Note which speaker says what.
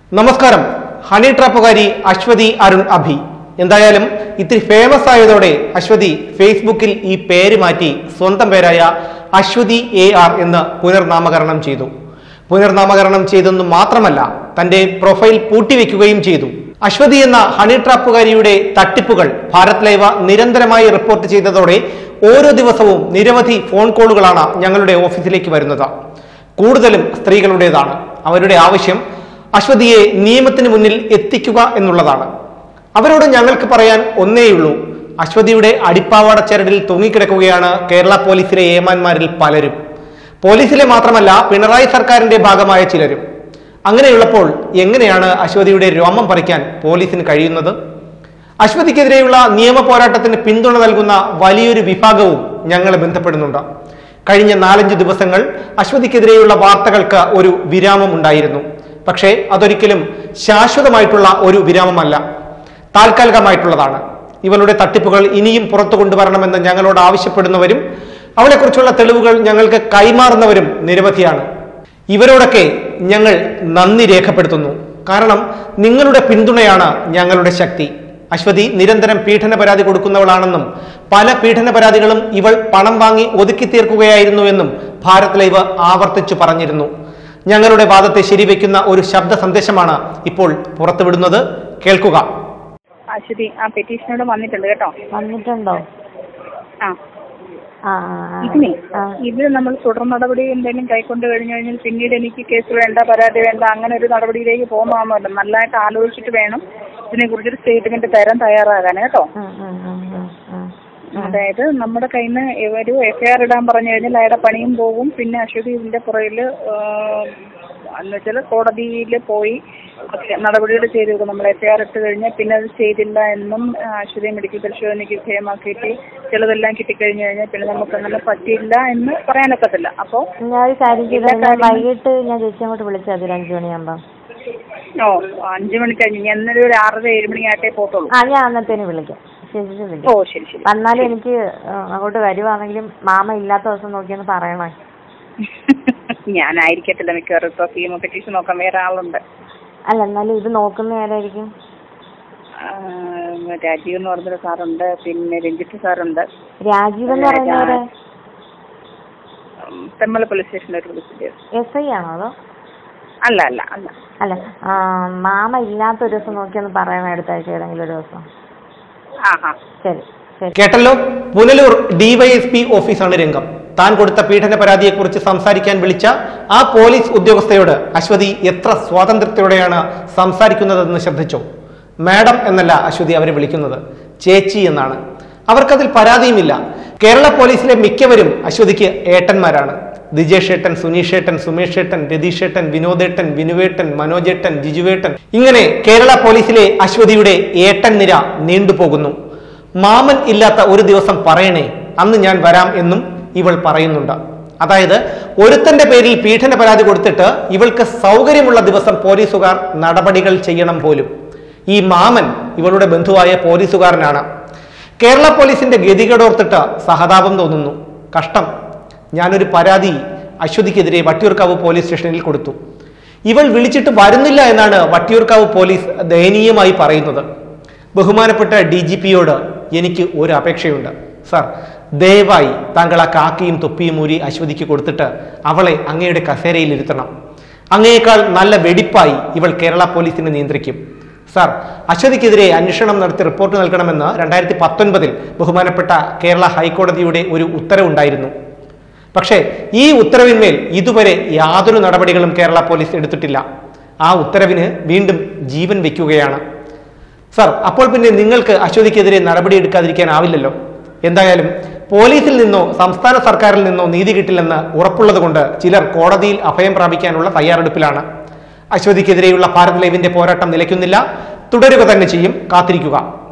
Speaker 1: നമസ്കാരം ഹണി ട്രാപ്പുകാരി അശ്വതി അരുൺ അഭി എന്തായാലും ഇത്തിരി ഫേമസ് ആയതോടെ അശ്വതി ഫേസ്ബുക്കിൽ ഈ പേര് മാറ്റി സ്വന്തം പേരായ അശ്വതി എ ആർ എന്ന് പുനർനാമകരണം ചെയ്തു പുനർനാമകരണം ചെയ്തെന്നു മാത്രമല്ല തന്റെ പ്രൊഫൈൽ പൂട്ടിവെക്കുകയും ചെയ്തു അശ്വതി എന്ന ഹണി ട്രാപ്പുകാരിയുടെ തട്ടിപ്പുകൾ ഭാരത് ലൈവ നിരന്തരമായി റിപ്പോർട്ട് ചെയ്തതോടെ ഓരോ ദിവസവും നിരവധി ഫോൺ കോളുകളാണ് ഞങ്ങളുടെ ഓഫീസിലേക്ക് വരുന്നത് കൂടുതലും സ്ത്രീകളുടേതാണ് അവരുടെ ആവശ്യം അശ്വതിയെ നിയമത്തിന് മുന്നിൽ എത്തിക്കുക എന്നുള്ളതാണ് അവരോട് ഞങ്ങൾക്ക് പറയാൻ ഒന്നേയുള്ളൂ അശ്വതിയുടെ അടിപ്പാവാട ചരടിൽ തൂങ്ങിക്കിടക്കുകയാണ് കേരള പോലീസിലെ ഏമാന്മാരിൽ പലരും പോലീസിലെ മാത്രമല്ല പിണറായി സർക്കാരിന്റെ ഭാഗമായ ചിലരും അങ്ങനെയുള്ളപ്പോൾ എങ്ങനെയാണ് അശ്വതിയുടെ രോമം പറിക്കാൻ പോലീസിന് കഴിയുന്നത് അശ്വതിക്കെതിരെയുള്ള നിയമ പോരാട്ടത്തിന് പിന്തുണ നൽകുന്ന വലിയൊരു വിഭാഗവും ഞങ്ങളെ ബന്ധപ്പെടുന്നുണ്ട് കഴിഞ്ഞ നാലഞ്ച് ദിവസങ്ങൾ അശ്വതിക്കെതിരെയുള്ള വാർത്തകൾക്ക് ഒരു വിരാമം ഉണ്ടായിരുന്നു പക്ഷേ അതൊരിക്കലും ശാശ്വതമായിട്ടുള്ള ഒരു വിരാമമല്ല താൽക്കാലികമായിട്ടുള്ളതാണ് ഇവളുടെ തട്ടിപ്പുകൾ ഇനിയും പുറത്തു കൊണ്ടുവരണമെന്ന് ഞങ്ങളോട് ആവശ്യപ്പെടുന്നവരും അവളെക്കുറിച്ചുള്ള തെളിവുകൾ ഞങ്ങൾക്ക് കൈമാറുന്നവരും നിരവധിയാണ് ഇവരോടൊക്കെ ഞങ്ങൾ നന്ദി രേഖപ്പെടുത്തുന്നു കാരണം നിങ്ങളുടെ പിന്തുണയാണ് ഞങ്ങളുടെ ശക്തി അശ്വതി നിരന്തരം പീഡന പരാതി കൊടുക്കുന്നവളാണെന്നും പല പീഡന പരാതികളും ഇവൾ പണം വാങ്ങി ഒതുക്കി തീർക്കുകയായിരുന്നു എന്നും ഭാരത് ലൈവ് ആവർത്തിച്ചു പറഞ്ഞിരുന്നു ഞങ്ങളുടെ വാദത്തെ ശരിവെക്കുന്ന ഒരു ശബ്ദ സന്ദേശമാണ് ഇപ്പോൾ പുറത്തുവിടുന്നത് കേൾക്കുക
Speaker 2: അശ്വതി ആ പെറ്റീഷനോട് വന്നിട്ടുണ്ട് കേട്ടോ
Speaker 3: വന്നിട്ടുണ്ടോ
Speaker 2: ആ
Speaker 3: ആ ആ,
Speaker 2: ഇതിനെ
Speaker 3: ആ.
Speaker 2: ഇത് നമ്മൾ തുടർ നടപടി എന്തെങ്കിലും കൈക്കൊണ്ട് കഴിഞ്ഞു കഴിഞ്ഞാൽ പിന്നീട് എനിക്ക് കേസ് വേണ്ട പരാതി വേണ്ട അങ്ങനെ ഒരു നടപടിയിലേക്ക് പോകുന്നതാണല്ലോ നല്ലതായിട്ട് ആലോചിച്ചിട്ട് വേണം ഇതിനെ കുറിച്ചൊരു സ്റ്റേറ്റ്മെന്റ് തരാൻ തയ്യാറാകാൻ കേട്ടോ
Speaker 3: ഉം, ഉം, ഉം, ഉം, ഉം.
Speaker 2: അതായത് നമ്മുടെ കയ്യിൽ നിന്ന് ഒരു എഫ്ഐആർ ഇടാൻ പറഞ്ഞു കഴിഞ്ഞാൽ അയാളുടെ പണിയും പോകും പിന്നെ അശ്വതി ഇതിന്റെ പുറകിൽ എന്ന് വെച്ചാൽ കോടതിയിൽ പോയി ഒക്കെ നടപടികൾ ചെയ്തു കൊടുക്കും നമ്മൾ എഫ്ഐആർ ഇട്ട് കഴിഞ്ഞാൽ പിന്നെ അത് ചെയ്തില്ല എന്നും ആ, അശ്വതി മെഡിക്കൽ പരിശോധനയ്ക്ക് വിധേയമാക്കിയിട്ട് ചിലതെല്ലാം കിട്ടിക്കഴിഞ്ഞു കഴിഞ്ഞാൽ പിന്നെ നമുക്ക് അങ്ങനെ പറ്റിയില്ല എന്ന് പറയാനൊക്കത്തില്ല അപ്പോൾ
Speaker 3: ഞാൻ ഒരു കാര്യം
Speaker 2: എല്ലാ
Speaker 3: ചെയ്താൽ ഞാൻ
Speaker 2: കാര്യങ്ങളും-
Speaker 3: വൈകിട്ട് ഞാൻ ചേച്ചി അങ്ങോട്ട് വിളിച്ചാൽ മതി ഒരു അഞ്ചു മണിയാകുമ്പോ
Speaker 2: ഓ അഞ്ചു മണി കഴിഞ്ഞ് ഞാൻ ഇന്നലെ ഒരു ആറര ഏഴ് മണിയായിട്ടേ പോത്തുള്ളൂ
Speaker 3: ആ ഞാൻ അന്നത്തേന് വിളിക്കാം ചേച്ചി
Speaker 2: ഓ
Speaker 3: വിളിക്കാം
Speaker 2: ശരി ശരി
Speaker 3: വന്നാലും എനിക്ക് ആ, അങ്ങോട്ട് വരുവാണെങ്കിലും മാമ ഇല്ലാത്ത ദിവസം നോക്കിയൊന്ന് പറയണേ
Speaker 2: ഞാനായിരിക്കത്തില്ല മിക്കവാറും ഇപ്പോൾ ഫീമ പെറ്റീഷൻ നോക്കാൻ വേറെ ആളുണ്ട്
Speaker 3: അല്ല എന്നാലും ഇത് നോക്കുന്ന ആരായിരിക്കും
Speaker 2: ആ, രാജീവ് എന്ന് പറഞ്ഞൊരു സാറുണ്ട് പിന്നെ രഞ്ജിത്ത് സാറുണ്ട്
Speaker 3: രാജീവ് എന്ന് പറയുന്നവരെ
Speaker 2: ഉം, തെന്മല പോലീസ് സ്റ്റേഷനിൽ ഒരു വിളിച്ചിട്ട്
Speaker 3: എസ് ഐ ആണോ അതോ
Speaker 2: അല്ല അല്ല അല്ല
Speaker 3: അല്ല ആ, മാമ ഇല്ലാത്ത ഒരു ദിവസം നോക്കിയൊന്ന് പറയണേ അടുത്ത ആഴ്ച ഏതെങ്കിലും ഒരു ദിവസം
Speaker 2: ആ ഹാ
Speaker 3: ശരി ശരി
Speaker 1: കേട്ടല്ലോ പുനലൂർ ഡിവൈഎസ്പി ഓഫീസാണ് രംഗം താൻ കൊടുത്ത പീഡന പരാതിയെക്കുറിച്ച് സംസാരിക്കാൻ വിളിച്ച ആ പോലീസ് ഉദ്യോഗസ്ഥയോട് അശ്വതി എത്ര സ്വാതന്ത്ര്യത്തോടെയാണ് സംസാരിക്കുന്നതെന്ന് ശ്രദ്ധിച്ചോ മാഡം എന്നല്ല അശ്വതി അവരെ വിളിക്കുന്നത് ചേച്ചി എന്നാണ് അവർക്കതിൽ പരാതിയുമില്ല കേരള പോലീസിലെ മിക്കവരും അശ്വതിക്ക് ഏട്ടന്മാരാണ് ദിജേഷ് ഏട്ടൻ സുനീഷ് ഏട്ടൻ സുമേഷ് ഏട്ടൻ രതീഷ് ഏട്ടൻ വിനോദേട്ടൻ വിനുവേട്ടൻ മനോജേട്ടൻ ജിജുവേട്ടൻ ഇങ്ങനെ കേരള പോലീസിലെ അശ്വതിയുടെ ഏട്ടൻ നിര നീണ്ടുപോകുന്നു മാമൻ ഇല്ലാത്ത ഒരു ദിവസം പറയണേ അന്ന് ഞാൻ വരാം എന്നും ഇവൾ പറയുന്നുണ്ട് അതായത് ഒരുത്തന്റെ പേരിൽ പീഡന പരാതി കൊടുത്തിട്ട് ഇവൾക്ക് സൗകര്യമുള്ള ദിവസം പോലീസുകാർ നടപടികൾ ചെയ്യണം പോലും ഈ മാമൻ ഇവളുടെ ബന്ധുവായ പോലീസുകാരനാണ് കേരള പോലീസിന്റെ ഗതികേടോർത്തിട്ട് സഹതാപം തോന്നുന്നു കഷ്ടം ഞാനൊരു പരാതി അശ്വതിക്കെതിരെ വട്ടിയൂർക്കാവ് പോലീസ് സ്റ്റേഷനിൽ കൊടുത്തു ഇവൾ വിളിച്ചിട്ട് വരുന്നില്ല എന്നാണ് വട്ടിയൂർക്കാവ് പോലീസ് ദയനീയമായി പറയുന്നത് ബഹുമാനപ്പെട്ട ഡി ജി പിയോട് എനിക്ക് ഒരു അപേക്ഷയുണ്ട് സർ ദയവായി താങ്കൾ ആ കാക്കിയും തൊപ്പിയും ഊരി അശ്വതിക്ക് കൊടുത്തിട്ട് അവളെ അങ്ങയുടെ കസേരയിൽ ഇരുത്തണം അങ്ങയേക്കാൾ നല്ല വെടിപ്പായി ഇവൾ കേരള പോലീസിനെ നിയന്ത്രിക്കും സാർ അശ്വതിക്കെതിരെ അന്വേഷണം നടത്തി റിപ്പോർട്ട് നൽകണമെന്ന് രണ്ടായിരത്തി പത്തൊൻപതിൽ ബഹുമാനപ്പെട്ട കേരള ഹൈക്കോടതിയുടെ ഒരു ഉത്തരവുണ്ടായിരുന്നു പക്ഷേ ഈ ഉത്തരവിന്മേൽ ഇതുവരെ യാതൊരു നടപടികളും കേരള പോലീസ് എടുത്തിട്ടില്ല ആ ഉത്തരവിന് വീണ്ടും ജീവൻ വെക്കുകയാണ് സർ അപ്പോൾ പിന്നെ നിങ്ങൾക്ക് അശ്വതിക്കെതിരെ നടപടി എടുക്കാതിരിക്കാനാവില്ലല്ലോ എന്തായാലും പോലീസിൽ നിന്നോ സംസ്ഥാന സർക്കാരിൽ നിന്നോ നീതി കിട്ടില്ലെന്ന് ഉറപ്പുള്ളത് കൊണ്ട് ചിലർ കോടതിയിൽ അഭയം പ്രാപിക്കാനുള്ള തയ്യാറെടുപ്പിലാണ് അശ്വതിക്കെതിരെയുള്ള ഭാരത് ലൈവിന്റെ പോരാട്ടം നിലയ്ക്കുന്നില്ല തുടരുക തന്നെ ചെയ്യും കാത്തിരിക്കുക